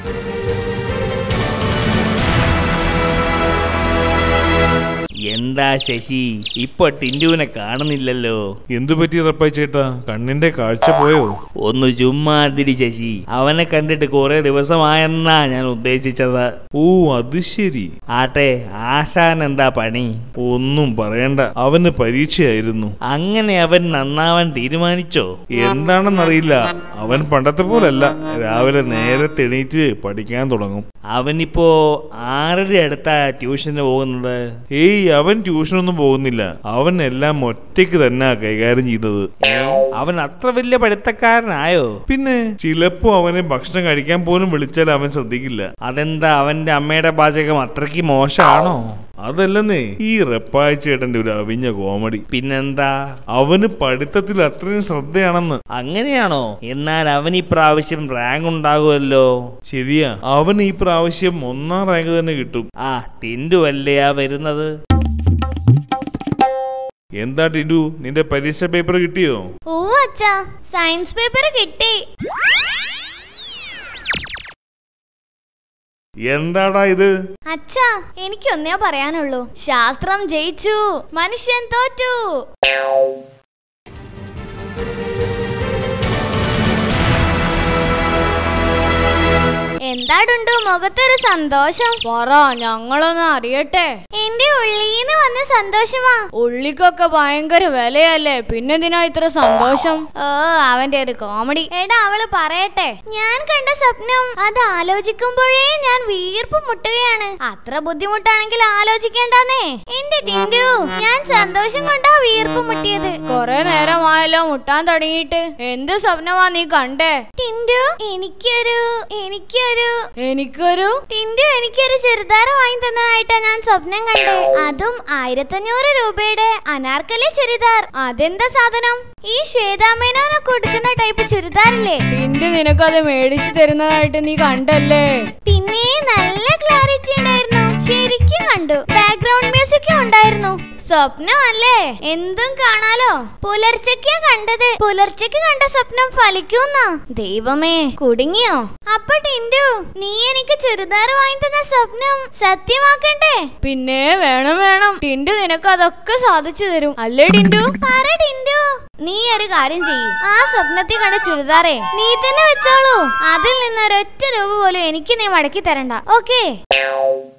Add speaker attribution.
Speaker 1: എന്താ ശശി ഇപ്പൊ ടിൻഡുവിനെ കാണുന്നില്ലല്ലോ
Speaker 2: എന്തു പറ്റി റപ്പായി ചേട്ടാ കണ്ണിന്റെ കാഴ്ച പോയോ
Speaker 1: ഒന്ന് ചുമ്മാതിരി ശശി അവനെ കണ്ടിട്ട് കുറെ ദിവസമായെന്നാ ഞാൻ ഉദ്ദേശിച്ചത്
Speaker 2: ഓ അത് ശരി
Speaker 1: ആട്ടെ ആശാൻ എന്താ പണി
Speaker 2: ഒന്നും പറയണ്ട അവന് പരീക്ഷയായിരുന്നു
Speaker 1: അങ്ങനെ അവൻ നന്നാവാൻ തീരുമാനിച്ചോ
Speaker 2: എന്താണെന്നറിയില്ല അവൻ പണ്ടത്തെ പോലല്ല രാവിലെ നേരത്തെ എണീറ്റ് പഠിക്കാൻ തുടങ്ങും
Speaker 1: അവനിപ്പോ ആരുടെ അടുത്താ ട്യൂഷന് പോകുന്നത്
Speaker 2: ഏയ് അവൻ ട്യൂഷനൊന്നും പോകുന്നില്ല അവൻ എല്ലാം ഒറ്റയ്ക്ക് തന്നെ കൈകാര്യം ചെയ്തത്
Speaker 1: ഏ, അവൻ അത്ര വലിയ പഠിത്തക്കാരനായോ
Speaker 2: പിന്നെ ചിലപ്പോ അവനെ ഭക്ഷണം കഴിക്കാൻ പോലും വിളിച്ചാൽ അവൻ ശ്രദ്ധിക്കില്ല
Speaker 1: അതെന്താ അവന്റെ അമ്മയുടെ പാചകം അത്രയ്ക്ക് മോശമാണോ
Speaker 2: അതല്ലെന്നേ ഈ റപ്പായ ചേട്ടന്റെ ഒരു അവിഞ്ഞ കോമഡി
Speaker 1: പിന്നെന്താ
Speaker 2: അവന് പഠിത്തത്തിൽ അത്രയും ശ്രദ്ധയാണെന്ന്
Speaker 1: അങ്ങനെയാണോ എന്നാൽ അവൻ ഈ പ്രാവശ്യം റാങ്ക് ഉണ്ടാകുമല്ലോ
Speaker 2: ശരിയാ അവൻ ഈ പ്രാവശ്യം ഒന്നാം റാങ്ക് തന്നെ കിട്ടും
Speaker 1: ആ ടിൻഡു അല്ലയാ വരുന്നത്
Speaker 2: എന്താ ടിൻഡു നിന്റെ പരീക്ഷ പേപ്പർ കിട്ടിയോ
Speaker 3: ഓ അച്ഛാ സയൻസ് പേപ്പർ കിട്ടി
Speaker 2: എന്താടാ ഇത്
Speaker 3: അച്ഛാ എനിക്കൊന്നേ പറയാനുള്ളൂ ശാസ്ത്രം ജയിച്ചു മനുഷ്യൻ തോറ്റു എന്താടുണ്ടു മുഖത്തൊരു സന്തോഷം പറ ഞങ്ങളൊന്ന് അറിയട്ടെ എന്റെ ഉള്ളീന്ന് വന്ന സന്തോഷമാ ഉള്ളിക്കൊക്കെ ഭയങ്കര വിലയല്ലേ പിന്നെന്തിനാ ഇത്ര സന്തോഷം ഓ അവന്റെ ഒരു കോമഡി എടാ അവള് പറയട്ടെ ഞാൻ കണ്ട സ്വപ്നം അത് ആലോചിക്കുമ്പോഴേ ഞാൻ വീർപ്പ് മുട്ടുകയാണ് അത്ര ബുദ്ധിമുട്ടാണെങ്കിൽ ആലോചിക്കേണ്ടെന്നേ എന്റെ ടിൻഡു ഞാൻ സന്തോഷം കൊണ്ടാ വീർപ്പ് മുട്ടിയത്
Speaker 4: കൊറേ നേരമായല്ലോ മുട്ടാൻ തുടങ്ങിയിട്ട് എന്ത് സ്വപ്നമാ നീ കണ്ടേ
Speaker 3: ടിൻഡു എനിക്കൊരു എനിക്കൊരു
Speaker 4: എനിക്കൊരു
Speaker 3: ടിൻഡു എനിക്കൊരു ചുരിദാർ വാങ്ങി തന്നതായിട്ടാ ഞാൻ സ്വപ്നം കണ്ടേ അതും ആയിരത്തഞ്ഞൂറ് രൂപയുടെ അനാർക്കലി ചുരിദാർ അതെന്താ സാധനം ഈ ശ്വേതാമേനോനെ കൊടുക്കുന്ന ടൈപ്പ് ചുരിദാറില്ലേ
Speaker 4: ടിൻഡു നിനക്കത് മേടിച്ചു തരുന്നതായിട്ട് നീ കണ്ടല്ലേ
Speaker 3: പിന്നെ നല്ല ക്ലാരിറ്റി ഉണ്ടായിരുന്നു ശരിക്കും കണ്ടു ബാക്ക്ഗ്രൗണ്ട് മ്യൂസിക്കും ഉണ്ടായിരുന്നു സ്വപ്നം അല്ലേ എന്തും കാണാലോ പുലർച്ചയ്ക്കാ കണ്ടത് പുലർച്ചയ്ക്ക് കണ്ട സ്വപ്നം ഫലിക്കൂന്ന ദൈവമേ കുടുങ്ങിയോ അപ്പൊ ടിൻഡു നീ എനിക്ക് ചുരിദാർ വാങ്ങി തന്ന സ്വപ്നം സത്യമാക്കണ്ടേ
Speaker 4: പിന്നെ വേണം വേണം ടിൻഡു നിനക്ക് അതൊക്കെ സാധിച്ചു തരും അല്ലേ ടിൻഡു
Speaker 3: പറ ടിൻഡു നീ ഒരു കാര്യം ചെയ്യ് ആ സ്വപ്നത്തിൽ കണ്ട ചുരിദാറേ നീ തന്നെ വെച്ചോളൂ അതിൽ നിന്ന് ഒരൊറ്റ രൂപ പോലും എനിക്ക് നീ മടക്കി തരണ്ട ഓക്കേ